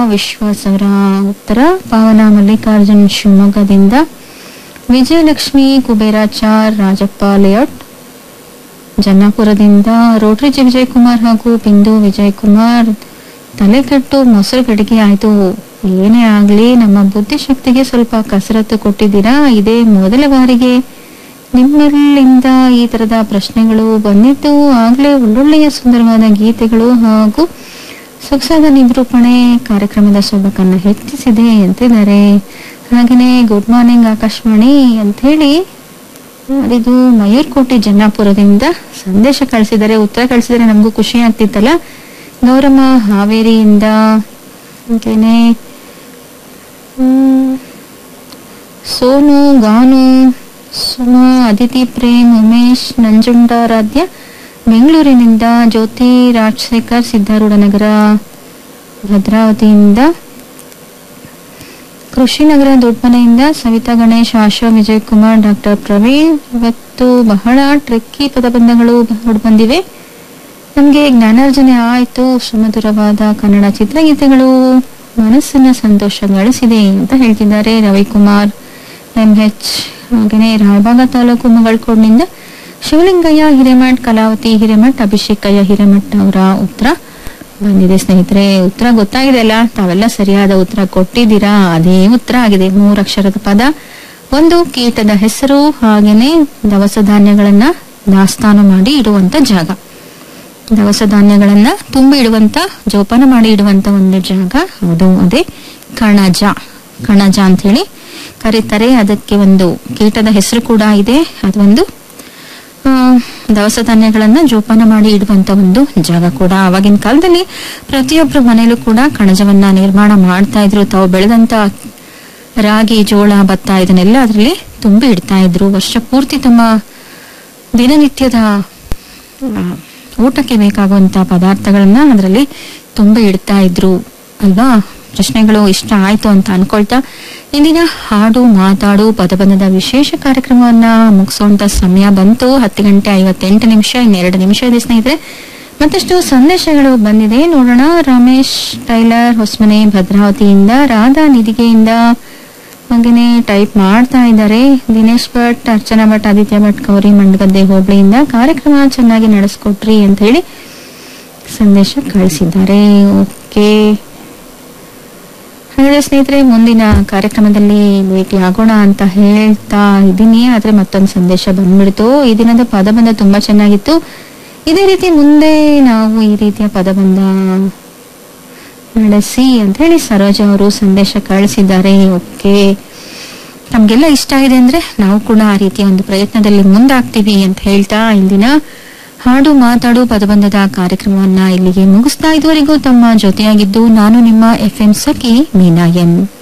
ವಿಶ್ವಾಸ್ ಅವರ ಉತ್ತರ ಪಾವನ ಮಲ್ಲಿಕಾರ್ಜುನ್ ಶಿವಮೊಗ್ಗದಿಂದ ವಿಜಯಲಕ್ಷ್ಮಿ ಕುಬೇರಾಚಾರ್ ರಾಜಪ್ಪ ಲೇಔಟ್ ಜನ್ನಾಪುರದಿಂದ ರೋಟರಿ ಜಿ ವಿಜಯಕುಮಾರ್ ಹಾಗೂ ಬಿಂದು ವಿಜಯಕುಮಾರ್ ತಲೆ ಕೆಟ್ಟು ಮೊಸರು ಗಡಿಗೆ ಆಯ್ತು ಏನೇ ಆಗ್ಲಿ ನಮ್ಮ ಬುದ್ಧಿಶಕ್ತಿಗೆ ಸ್ವಲ್ಪ ಕಸರತ್ತು ಕೊಟ್ಟಿದ್ದೀರಾ ಇದೇ ಮೊದಲ ಬಾರಿಗೆ ನಿಮ್ಮಲ್ಲಿಂದ ಈ ತರದ ಪ್ರಶ್ನೆಗಳು ಬಂದಿದ್ದು ಆಗ್ಲೇ ಒಳ್ಳೊಳ್ಳೆಯ ಸುಂದರವಾದ ಗೀತೆಗಳು ಹಾಗೂ ಸೊಗಸಾದ ನಿರೂಪಣೆ ಕಾರ್ಯಕ್ರಮದ ಸೊಬಗನ್ನು ಹೆಚ್ಚಿಸಿದೆ ಅಂತಿದ್ದಾರೆ ಹಾಗೆಯೇ ಗುಡ್ ಮಾರ್ನಿಂಗ್ ಆಕಾಶವಾಣಿ ಅಂತ ಹೇಳಿ ಇದು ಮಯೂರ್ಕೋಟೆ ಜನ್ನಾಪುರದಿಂದ ಸಂದೇಶ ಕಳಿಸಿದರೆ ಉತ್ತರ ಕಳಿಸಿದರೆ ನಮಗೂ ಖುಷಿ ಆಗ್ತಿತ್ತಲ್ಲ ಗೌರಮ್ಮ ಹಾವೇರಿಯಿಂದ ಹಾಗೇನೆ ಹ್ಮ್, ಸೋನು ಗಾನು ಸುಮಾ ಅದಿತಿ ಪ್ರೇಮ್ ಉಮೇಶ್ ನಂಜುಂಡಾರಾಧ್ಯ ಬೆಂಗಳೂರಿನಿಂದ ಜ್ಯೋತಿ ರಾಜಶೇಖರ್ ಸಿದ್ದಾರೂಢ ನಗರ ಭದ್ರಾವತಿಯಿಂದ ಕೃಷಿನಗರ ದೊಡ್ಡಮನೆಯಿಂದ ಸವಿತಾ ಗಣೇಶ್ ಆಶಾ ವಿಜಯಕುಮಾರ್ ಡಾಕ್ಟರ್ ಪ್ರವೀಣ್ ಇವತ್ತು ಬಹಳ ಟ್ರೆಕ್ಕಿ ಪದಬಂಧಗಳು ಬಂದಿವೆ ನಮಗೆ ಜ್ಞಾನಾರ್ಜನೆ ಆಯಿತು ಸುಮಧುರವಾದ ಕನ್ನಡ ಚಿತ್ರಗೀತೆಗಳು ಮನಸ್ಸಿನ ಸಂತೋಷ ಗಳಿಸಿದೆ ಅಂತ ಹೇಳ್ತಿದ್ದಾರೆ ರವಿಕುಮಾರ್ ಎಂಎಚ್ ಹಾಗೆಯೇ ರಾಯಬಾಗ ತಾಲೂಕು ಮಗಳಕೋಡ್ನಿಂದ ಶಿವಲಿಂಗಯ್ಯ ಹಿರೇಮಠ್ ಕಲಾವತಿ ಹಿರೇಮಠ್ ಅಭಿಷೇಕಯ್ಯ ಹಿರೇಮಠ್ ಅವರ ಉತ್ತರ ಬಂದಿದೆ ಸ್ನೇಹಿತರೆ ಉತ್ತರ ಗೊತ್ತಾಗಿದೆ ಅಲ್ಲ ತಾವೆಲ್ಲ ಸರಿಯಾದ ಉತ್ತರ ಕೊಟ್ಟಿದ್ದೀರಾ ಅದೇ ಉತ್ತರ ಆಗಿದೆ ಮೂರಕ್ಷರದ ಪದ ಒಂದು ಕೀಟದ ಹೆಸರು ಹಾಗೇನೆ ದವಸ ಧಾನ್ಯಗಳನ್ನ ದಾಸ್ತಾನು ಮಾಡಿ ಇಡುವಂತ ಜಾಗ ದವಸ ಧಾನ್ಯಗಳನ್ನ ತುಂಬಿ ಇಡುವಂತ ಜೋಪಾನ ಮಾಡಿ ಇಡುವಂತ ಒಂದು ಜಾಗ ಅದು ಅದೇ ಕಣಜ ಕಣಜ ಅಂತ ಹೇಳಿ ಕರೀತಾರೆ ಅದಕ್ಕೆ ಒಂದು ಕೀಟದ ಹೆಸರು ಕೂಡ ಇದೆ ಅದೊಂದು ಆ, ದವಸ ಧಾನ್ಯಗಳನ್ನ ಜೋಪಾನ ಮಾಡಿ ಇಡುವಂತ ಒಂದು ಜಾಗ ಕೂಡ ಆವಾಗಿನ ಕಾಲದಲ್ಲಿ ಪ್ರತಿಯೊಬ್ಬರ ಮನೆಯಲ್ಲೂ ಕೂಡ ಕಣಜವನ್ನ ನಿರ್ಮಾಣ ಮಾಡ್ತಾ ಇದ್ರು ತಾವು ಬೆಳೆದಂತ ರಾಗಿ ಜೋಳ ಭತ್ತ ಇದನ್ನೆಲ್ಲ ಅದರಲ್ಲಿ ತುಂಬಿ ಇಡ್ತಾ ಇದ್ರು ವರ್ಷ ಪೂರ್ತಿ ತಮ್ಮ ದಿನನಿತ್ಯದ ಆ, ಊಟಕ್ಕೆ ಬೇಕಾಗುವಂತ ಪದಾರ್ಥಗಳನ್ನ ಅದರಲ್ಲಿ ತುಂಬಿ ಇಡ್ತಾ ಇದ್ರು ಅಲ್ವಾ ಪ್ರಶ್ನೆಗಳು ಇಷ್ಟ ಆಯ್ತು ಅಂತ ಅನ್ಕೊಳ್ತಾ ಇಂದಿನ ಹಾಡು ಮಾತಾಡು ಪದಬಂಧದ ವಿಶೇಷ ಕಾರ್ಯಕ್ರಮವನ್ನ ಮುಗಿಸುವಂತ ಸಮಯ ಬಂತು ಹತ್ತು ಗಂಟೆ ಐವತ್ತೆಂಟು ನಿಮಿಷ ಇನ್ನೆರಡು ನಿಮಿಷ ಇದೆ ಸ್ನೇಹಿತರೆ ಮತ್ತಷ್ಟು ಸಂದೇಶಗಳು ಬಂದಿದೆ ನೋಡೋಣ ರಮೇಶ್ ಟೈಲರ್ ಹೊಸಮನೆ ಭದ್ರಾವತಿಯಿಂದ ರಾಧಾ ನಿಧಿಗೆಯಿಂದ ಹಾಗೇನೆ ಟೈಪ್ ಮಾಡ್ತಾ ಇದ್ದಾರೆ ದಿನೇಶ್ ಭಟ್ ಅರ್ಚನಾ ಭಟ್ ಆದಿತ್ಯ ಭಟ್ ಗೌರಿ ಮಂಡಗದ್ದೆ ಹೋಬಳಿಯಿಂದ ಕಾರ್ಯಕ್ರಮ ಚೆನ್ನಾಗಿ ನಡೆಸ್ಕೊಟ್ರಿ ಅಂತ ಹೇಳಿ ಸಂದೇಶ ಕಳಿಸಿದ್ದಾರೆ ಓಕೆ ಹಾಗಾದ್ರೆ ಸ್ನೇಹಿತರೆ ಮುಂದಿನ ಕಾರ್ಯಕ್ರಮದಲ್ಲಿ ಭೇಟಿ ಆಗೋಣ ಅಂತ ಹೇಳ್ತಾ ಇದ್ದೀನಿ ಆದ್ರೆ ಮತ್ತೊಂದು ಸಂದೇಶ ಬಂದ್ಬಿಡ್ತು ಈ ದಿನದ ಪದಬಂಧ ತುಂಬಾ ಚೆನ್ನಾಗಿತ್ತು ಇದೇ ರೀತಿ ಮುಂದೆ ನಾವು ಈ ರೀತಿಯ ಪದಬಂಧ ನಡೆಸಿ ಅಂತ ಹೇಳಿ ಸರೋಜ ಅವರು ಸಂದೇಶ ಕಳಿಸಿದ್ದಾರೆ ಓಕೆ ನಮ್ಗೆಲ್ಲ ಇಷ್ಟ ಆಗಿದೆ ಅಂದ್ರೆ ನಾವು ಕೂಡ ಆ ರೀತಿಯ ಒಂದು ಪ್ರಯತ್ನದಲ್ಲಿ ಮುಂದಾಗ್ತೀವಿ ಅಂತ ಹೇಳ್ತಾ ಇಂದಿನ ಹಾಡು ಮಾತಾಡು ಪದಬಂಧದ ಕಾರ್ಯಕ್ರಮವನ್ನ ಇಲ್ಲಿಗೆ ಮುಗಿಸ್ತಾ ಇದುವರೆಗೂ ತಮ್ಮ ಜೊತೆಯಾಗಿದ್ದು ನಾನು ನಿಮ್ಮ F M Sakhi Meena N